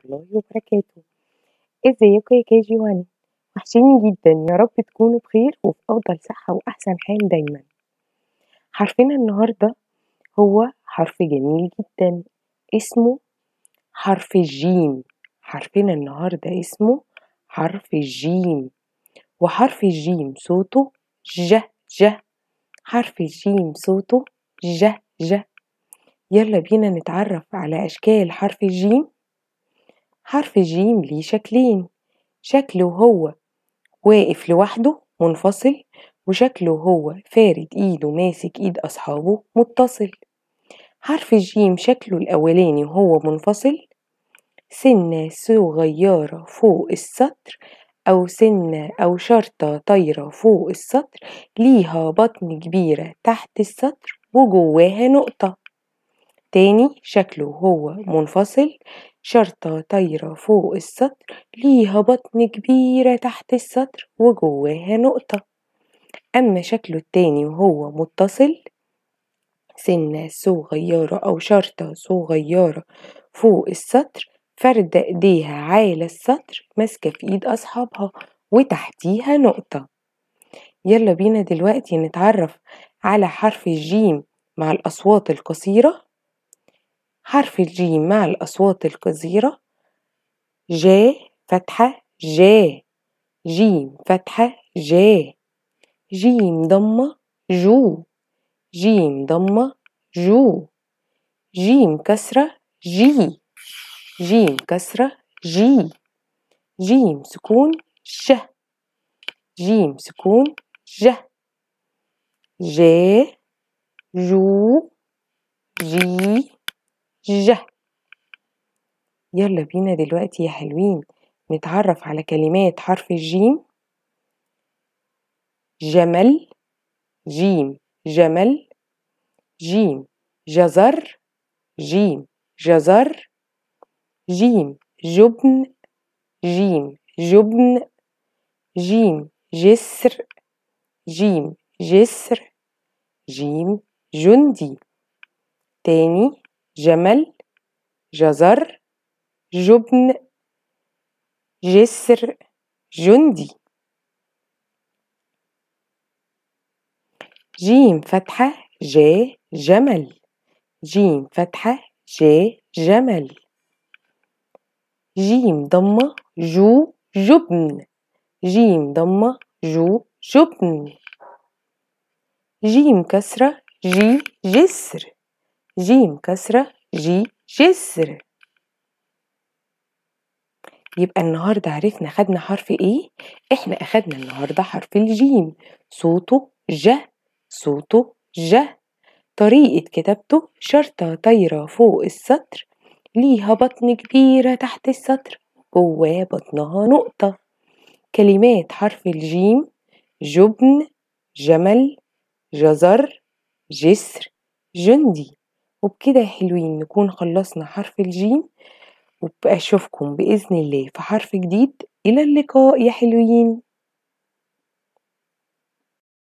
الله وبركاته ازيكم يا كي جي وان وحشيني جدا يا رب تكونوا بخير وفي أفضل صحة وأحسن حال دايما حرفنا النهاردة هو حرف جميل جدا اسمه حرف الجيم حرفنا النهاردة اسمه حرف الجيم وحرف الجيم صوته ج ج حرف الجيم صوته ج ج يلا بينا نتعرف على أشكال حرف الجيم حرف الجيم ليه شكلين شكله هو واقف لوحده منفصل وشكله هو فارد ايده ماسك ايد أصحابه متصل حرف الجيم شكله الأولاني وهو منفصل سنة صغيرة فوق السطر أو سنة أو شرطة طايرة فوق السطر ليها بطن كبيرة تحت السطر وجواها نقطة تاني شكله هو منفصل شرطة طايرة فوق السطر ليها بطن كبيرة تحت السطر وجواها نقطة أما شكله التاني وهو متصل سنة صغيرة أو شرطة صغيرة فوق السطر فردة ايديها على السطر ماسكة في ايد أصحابها وتحتيها نقطة يلا بينا دلوقتي نتعرف على حرف الجيم مع الأصوات القصيرة حرف الجيم مع الأصوات القصيرة ج فتحة ج جيم فتحة ج جيم ضمة جو جيم ضمة جو جيم كسرة جي جيم كسرة جي جيم سكون ش جيم سكون ج ج جو جي ج يلا بينا دلوقتي يا حلوين نتعرف على كلمات حرف الجيم جمل جيم جمل جيم جزر جيم جزر جيم جبن جيم جبن جيم جسر جيم جسر جيم جندي تاني جمل جزر جبن جسر جندي جيم فتحة ج جمل جيم فتحة ج جمل جيم ضمة جو جبن جيم ضمة جو جبن جيم كسرة جي جسر جيم كسرة جي جسر يبقى النهاردة عرفنا خدنا حرف ايه احنا اخدنا النهاردة حرف الجيم صوته ج صوته ج طريقة كتابته شرطة طايرة فوق السطر ليها بطن كبيرة تحت السطر جواه بطنها نقطة كلمات حرف الجيم جبن جمل جزر جسر جندي وبكده يا حلوين نكون خلصنا حرف الجيم وأشوفكم بإذن الله في حرف جديد إلى اللقاء يا حلوين